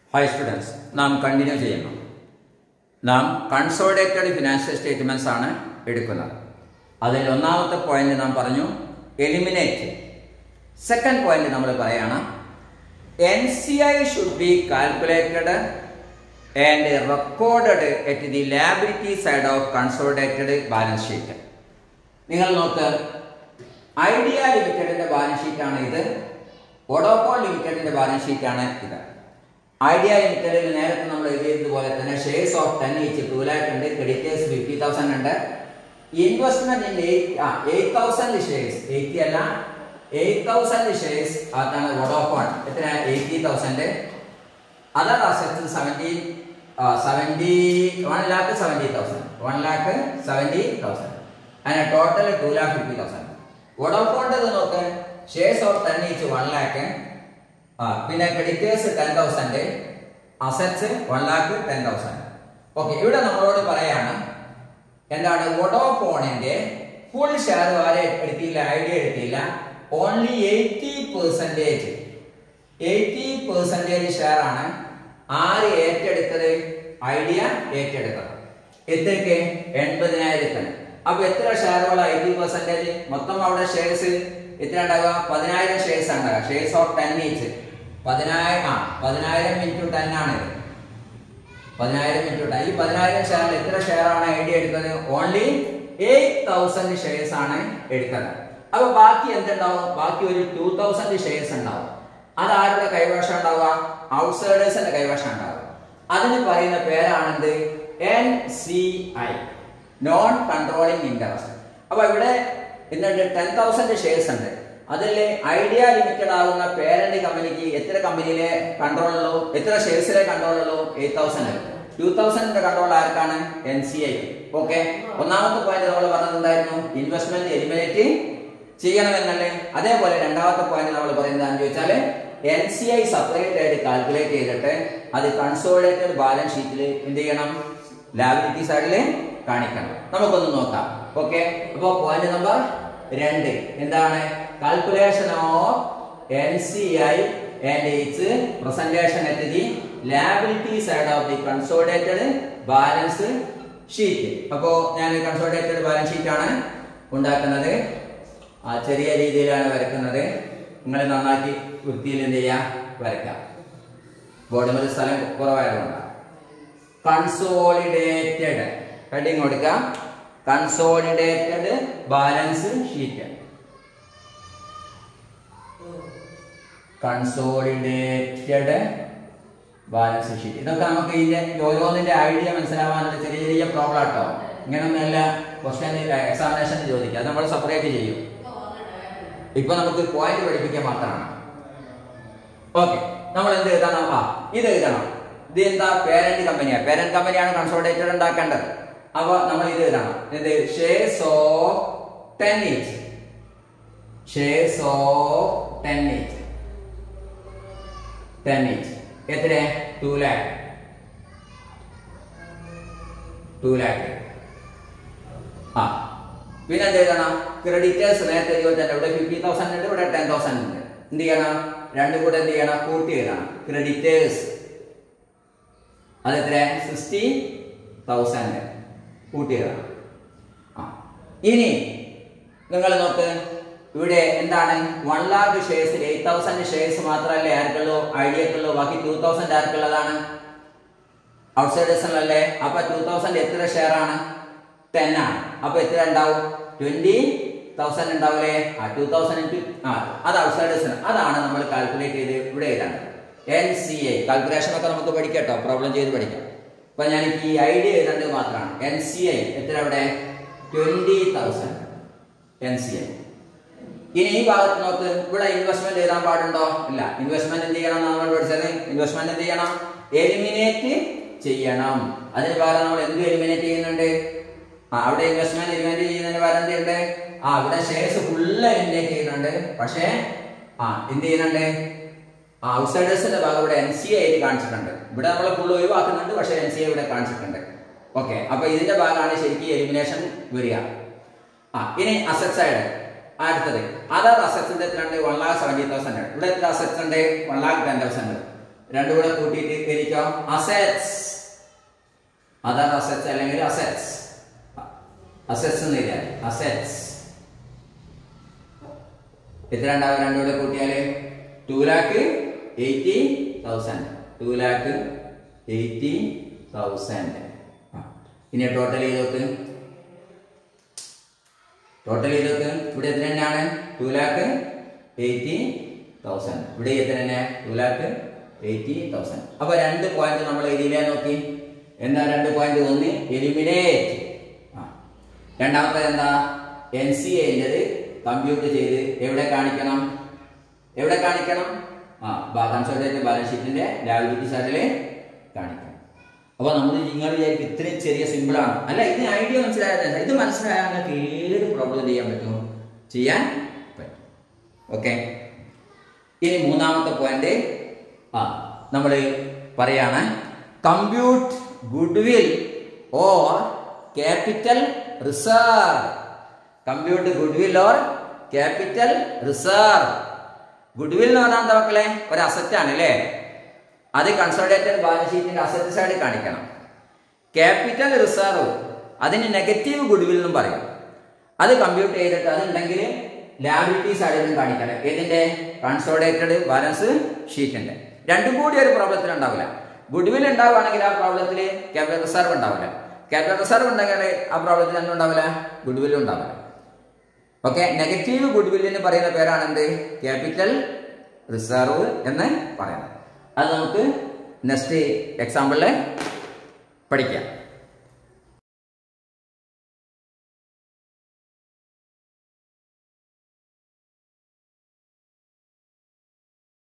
hi students നാം continue ചെയ്യുന്നു നാം കൺസോളിഡേറ്റഡ് ഫിനാൻഷ്യൽ സ്റ്റേറ്റ്മെന്റ്സ് ആണ് എടുക്കുന്നത് അതിൽ ഒന്നാമത്തെ പോയിന്റ് നാം പറഞ്ഞു എലിമിനേറ്റ് സെക്കൻഡ് പോയിന്റ് നമ്മൾ പറയാണ് N C I should be calculated and recorded at the liability side of consolidated balance sheet നിങ്ങൾ നോക്ക് ഐഡിയ ലിമിറ്റഡിന്റെ ബാലൻസ് ഷീറ്റാണ് ഇത് വോഡോഫോൺ ലിമിറ്റഡിന്റെ ബാലൻസ് ഷീറ്റാണ് ഇത് ഐഡിയ ലിമിറ്റഡിൽ നേരത്തെ നമ്മൾ എഴുതിയതുപോലെ തന്നെ shares of ten each two lakh ഉണ്ട് ക്രെഡിറ്റേഴ്സ് ഫിഫ്റ്റി തൗസൻഡ് ഉണ്ട് investment in eight thousand shares eighty അല്ല എയ്റ്റ് തൗസൻഡ് ഷെയർസ് അതാണ് വോഡോഫോൺ എത്ര eighty thousand other assets seventy seventy one lakh seventy thousand one lakh seventy thousand അങ്ങനെ total two lakh fifty thousand വോഡോഫോണിൻ്റെ നോക്ക് shares of ten each one lakh ആ പിന്നെ creditors ten thousand assets one lakh ten thousand okay ഇവിടെ നമ്മളോട് പറയാണ് എന്താണ് വോഡോഫോണിന്റെ ഫുൾ ഷെയർ ആരെ എടുത്തില്ല ഐഡിയ എടുത്തില്ല only eighty percentage eighty percentage share ആണ് ആര് ഏറ്റെടുത്തത് ഐഡിയ ഏറ്റെടുത്തത് എത്രയ്ക്ക് എൺപതിനായിരത്തിന് അപ്പൊ എത്ര ഷെയറുകൾ എയ്റ്റി പെർസെൻറ്റേജ് മൊത്തം അവിടെ ഷെയർസ് എത്ര ഉണ്ടാവുക പതിനായിരം ഷെയർസ് ഉണ്ടാവുക ഷെയർസ് ഓഫ് ടെൻ ഈച്ച് പതിനായിരം ആ പതിനായിരം ഇൻറ്റു ടെൻ ആണ് ഇത് പതിനായിരം ഇൻറ്റു ടെൻ ഈ പതിനായിരം ഷെയറിൽ എത്ര ഷെയർ ആണ് ഐഡിയ എടുത്തത് ഓൺലി എയ്റ്റ് തൗസൻഡ് ഷെയർസ് ആണ് എടുത്തത് അപ്പൊ ബാക്കി എന്തുണ്ടാവും ബാക്കി ഒരു ടൂ തൗസൻഡ് ഷെയർസ് ഉണ്ടാവും അത് ആരുടെ കൈവശം ഉണ്ടാവുക ഔട്ട്സൈഡേഴ്സിന്റെ കൈവശം ഉണ്ടാവുക അതിന് പറയുന്ന പേരാണെന്ത് N C I non controlling interest അപ്പൊ ഇവിടെ എന്നിട്ട് ടെൻ തൗസൻഡ് ഷെയർസ് ഉണ്ട് അതിൽ ഐഡിയ ലിമിറ്റഡ് ആകുന്ന പേരന്റ് കമ്പനിക്ക് എത്ര കമ്പനിയിലെ കൺട്രോൾ ഉള്ളൂ എത്ര ഷെയർസിലെ കൺട്രോൾ ഉള്ളൂ എയ്റ്റ് തൗസൻഡ് ടൂ തൗസൻഡിന്റെ കൺട്രോൾ ആർക്കാണ് എൻ സി ഐ ഓക്കെ ഒന്നാമത്തെ പോയിന്റ് നമ്മൾ പറഞ്ഞത് എന്തായിരുന്നു ഇൻവെസ്റ്റ്മെന്റ് എലിമിനേറ്റ് ചെയ്യണമെന്നല്ലേ അതേപോലെ രണ്ടാമത്തെ പോയിന്റ് നമ്മൾ പറയുന്നത് എന്താണെന്ന് ചോദിച്ചാൽ എൻ സി ഐ സെപ്പറേറ്റ് ആയിട്ട് കാൽക്കുലേറ്റ് ചെയ്തിട്ട് അത് കൺസോളിഡേറ്റഡ് ബാലൻസ് ഷീറ്റിൽ എന്ത് ചെയ്യണം ലാബിലിറ്റി സൈഡിൽ കാണിക്കണം നമുക്കൊന്ന് നോക്കാം ഓക്കെ അപ്പോൾ പോയിന്റ് നമ്പർ രണ്ട് എന്താണ് calculation of N C I and its presentation at the liability side of the consolidated balance sheet അപ്പോൾ ഞാൻ കൺസോളിഡേറ്റഡ് ബാലൻസ് ഷീറ്റ് ആണ് ഉണ്ടാക്കുന്നത് ആ ചെറിയ രീതിയിലാണ് വരയ്ക്കുന്നത് നിങ്ങൾ നന്നാക്കി വൃത്തിയിൽ എന്ത് ചെയ്യാം വരയ്ക്കാം ബോർഡിൽ സ്ഥലം കുറവായതുകൊണ്ടാണ് കൺസോളിഡേറ്റഡ് ഹെഡിങ് കൊടുക്കാം consolidated balance sheet consolidated balance sheet ഇതൊക്കെ നമുക്ക് ഇതിന്റെ ഓരോന്നിന്റെ ഐഡിയ മനസ്സിലാവാനുള്ള ചെറിയ ചെറിയ പ്രോബ്ലം ആട്ടോ ഇങ്ങനൊന്നല്ല ക്വസ്റ്റ്യൻ എക്സാമിനേഷൻ ചോദിക്കുക അത് നമ്മൾ സെപ്പറേറ്റ് ചെയ്യും ഇപ്പൊ നമുക്ക് പോയിന്റ് പഠിപ്പിക്കാൻ മാത്രമാണ് ഓക്കെ നമ്മൾ എന്ത് എഴുതണം ആ ഇത് എഴുതണം ഇത് എന്താ പേരന്റ് കമ്പനിയാണ് പേരന്റ് കമ്പനിയാണ് കൺസോളിഡേറ്റഡ് ഉണ്ടാക്കേണ്ടത് അപ്പൊ നമ്മൾ ഇത് എഴുതണം ഇത് shares of ten each shares of ten each ten each എത്ര ടു ലാക്ക് ടു ലാക്ക് ആ പിന്നെ എന്ത് ചെയ്യണം ക്രെഡിറ്റേഴ്സ് നേരത്തെ തന്നെ ഇവിടെ ഫിഫ്റ്റി തൗസൻഡ് ഉണ്ട് ഇവിടെ ടെൻ തൗസൻഡ് ഉണ്ട് എന്ത് ചെയ്യണം രണ്ടും കൂടെ എന്ത് ചെയ്യണം കൂട്ടി എഴുതണം ക്രെഡിറ്റേഴ്സ് അത് എത്ര സിക്സ്റ്റി തൗസൻഡ് കൂട്ടി എഴുതണം ആ ഇനി നിങ്ങൾ നോക്ക് ഇവിടെ എന്താണ് വൺ ലാക്ക് ഷെയർസിൽ എയ്റ്റ് തൗസൻഡ് ഷെയർസ് മാത്രമല്ലേ ആർക്കുള്ളൂ ഐഡിയക്കുള്ളൂ ബാക്കി ടൂ തൗസൻഡ് ആർക്കുള്ളതാണ് ഔട്ട്സൈഡേഴ്സിനല്ലേ അപ്പൊ ടൂ തൗസൻഡ് എത്ര ഷെയർ ആണ് ടെൻ ആണ് അപ്പൊ എത്ര ഉണ്ടാവും ട്വന്റി തൗസൻഡ് ഉണ്ടാവില്ലേ ആ ടൂ തൗസൻഡ് ഇൻറ്റു ആ അത് ഔട്ട്സൈഡേഴ്സിന് അതാണ് നമ്മൾ കാൽക്കുലേറ്റ് ചെയ്ത് ഇവിടെ എഴുതാണ് എൻ സി ഐ കാൽക്കുലേഷൻ ഒക്കെ നമുക്ക് പഠിക്കട്ടോ പ്രോബ്ലം ചെയ്ത് പഠിക്കാം അപ്പൊ ഞാൻ ഈ ഐഡിയ എഴുതേണ്ടത് മാത്രമാണ് എൻ സി ഐ എത്ര അവിടെ twenty thousand N C I ഇനി ഈ ഭാഗത്ത് നോക്ക് ഇവിടെ ഇൻവെസ്റ്റ്മെന്റ് എഴുതാൻ പാടുണ്ടോ ഇല്ല ഇൻവെസ്റ്റ്മെന്റ് എന്ത് ചെയ്യണം നമ്മൾ പഠിച്ചത് ഇൻവെസ്റ്റ്മെന്റ് എന്ത് ചെയ്യണം എലിമിനേറ്റ് ചെയ്യണം അതിന് പകരം നമ്മൾ എന്ത് എലിമിനേറ്റ് ചെയ്യുന്നുണ്ട് ആ അവിടെ ഇൻവെസ്റ്റ്മെന്റ് എലിമിനേറ്റ് ചെയ്യുന്നതിന് പകരം എന്തുണ്ട് ആ ഇവിടെ ഷെയർസ് ഫുള്ള് എലിമിനേറ്റ് ചെയ്യുന്നുണ്ട് പക്ഷേ ആ എന്ത് ചെയ്യുന്നുണ്ട് ആ ഔട്ട്സൈഡേഴ്സിന്റെ ഭാഗം ഇവിടെ എൻ സി ആയിട്ട് കാണിച്ചിട്ടുണ്ട് ഇവിടെ നമ്മൾ ഫുള്ള് ഒഴിവാക്കുന്നുണ്ട് പക്ഷേ എൻ സി ഇവിടെ കാണിച്ചിട്ടുണ്ട് ഓക്കെ അപ്പൊ ഇതിന്റെ ഭാഗമാണ് ശരിക്കും എലിമിനേഷൻ വരിക ആ ഇനി അസറ്റ് സൈഡ് അടുത്തത് അതർ അസറ്റ്സിന്റെ എത്രയുണ്ട് വൺ ലാക്ക് സെവൻറ്റി തൗസൻഡ് ഇവിടെ എത്ര അസറ്റ്സ് ഉണ്ട് വൺ ലാക്ക് ടെൻ തൗസൻഡ് രണ്ടും കൂടെ കൂട്ടിയിട്ട് എഴുതിക്കാം അസെറ്റ്സ് അതർ അസെറ്റ്സ് അല്ലെങ്കിൽ അസെറ്റ്സ് അസെറ്റ്സ് എന്ന് എഴുതിയാൽ അസെറ്റ്സ് എത്ര ഉണ്ടാവും രണ്ടും കൂടെ കൂട്ടിയാല് two lakh eighty thousand two lakh eighty thousand ഇനി ടോട്ടൽ ചെയ്ത് നോക്ക് ടോട്ടൽ ചെയ്ത് നോക്ക് ഇവിടെ എത്ര തന്നെയാണ് ടു ലാക്ക് എയ്റ്റി തൗസൻഡ് ഇവിടെ എത്ര തന്നെ ടു ലാക്ക് എയ്റ്റി തൗസൻഡ് അപ്പൊ രണ്ട് പോയിന്റ് നമ്മൾ എഴുതിയില്ലേ നോക്കി എന്താ രണ്ട് പോയിന്റ് ഒന്ന് എലിമിനേറ്റ് ആ രണ്ടാമത്തെ എന്താ എൻ സി എൻ്റെത് കമ്പ്യൂട്ട് ചെയ്ത് എവിടെ കാണിക്കണം എവിടെ കാണിക്കണം ആ കൺസോൾട്ടേറ്റ് ബാലൻസ് ഷീറ്റിന്റെ ലാബിലിറ്റി സൈഡില് കാണിക്കണം അപ്പൊ നമ്മൾ നിങ്ങൾ വിചാരിക്കും ഇത്രയും ചെറിയ സിമ്പിൾ ആണ് അല്ല ഇത് ഐഡിയ മനസ്സിലായത് ഇത് മനസ്സിലായാൽ നിങ്ങൾക്ക് ഏത് പ്രോബ്ലം ചെയ്യാൻ പറ്റും ചെയ്യാൻ പറ്റും ഓക്കെ ഇനി മൂന്നാമത്തെ പോയിന്റ് ആ നമ്മൾ പറയാണ് compute goodwill or capital reserve compute goodwill or capital reserve goodwill എന്ന് പറഞ്ഞാൽ എന്താ മക്കളെ ഒരു അസറ്റ് ആണ് അല്ലേ അത് കൺസോളിഡേറ്റഡ് ബാലൻസ് ഷീറ്റിന്റെ അസറ്റ് സൈഡ് കാണിക്കണം ക്യാപിറ്റൽ റിസർവ് അതിന് നെഗറ്റീവ് ഗുഡ്വിൽ എന്നും പറയും അത് കമ്പ്യൂട്ട് ചെയ്തിട്ട് അതുണ്ടെങ്കിൽ ലാബിലിറ്റി സൈഡിലും കാണിക്കണം ഏതിന്റെ കൺസോളിഡേറ്റഡ് ബാലൻസ് ഷീറ്റിന്റെ രണ്ടും കൂടി ഒരു പ്രോബ്ലത്തിൽ ഉണ്ടാവില്ല ഗുഡ്വിൽ ഉണ്ടാവുകയാണെങ്കിൽ ആ പ്രോബ്ലത്തിൽ ക്യാപിറ്റൽ റിസർവ് ഉണ്ടാവില്ല ക്യാപിറ്റൽ റിസർവ് ഉണ്ടെങ്കിൽ ആ പ്രോബ്ലത്തിൽ ഒന്നും ഉണ്ടാവില്ല ഗുഡ്വില്ലും ഉണ്ടാവില്ല ഓക്കെ നെഗറ്റീവ് ഗുഡ്വില്ലിന് പറയുന്ന പേരാണ് എന്ത് ക്യാപിറ്റൽ റിസർവ് എന്ന് പറയുന്നത് അത് നമുക്ക് നെക്സ്റ്റ് എക്സാമ്പിളിൽ പഠിക്കാം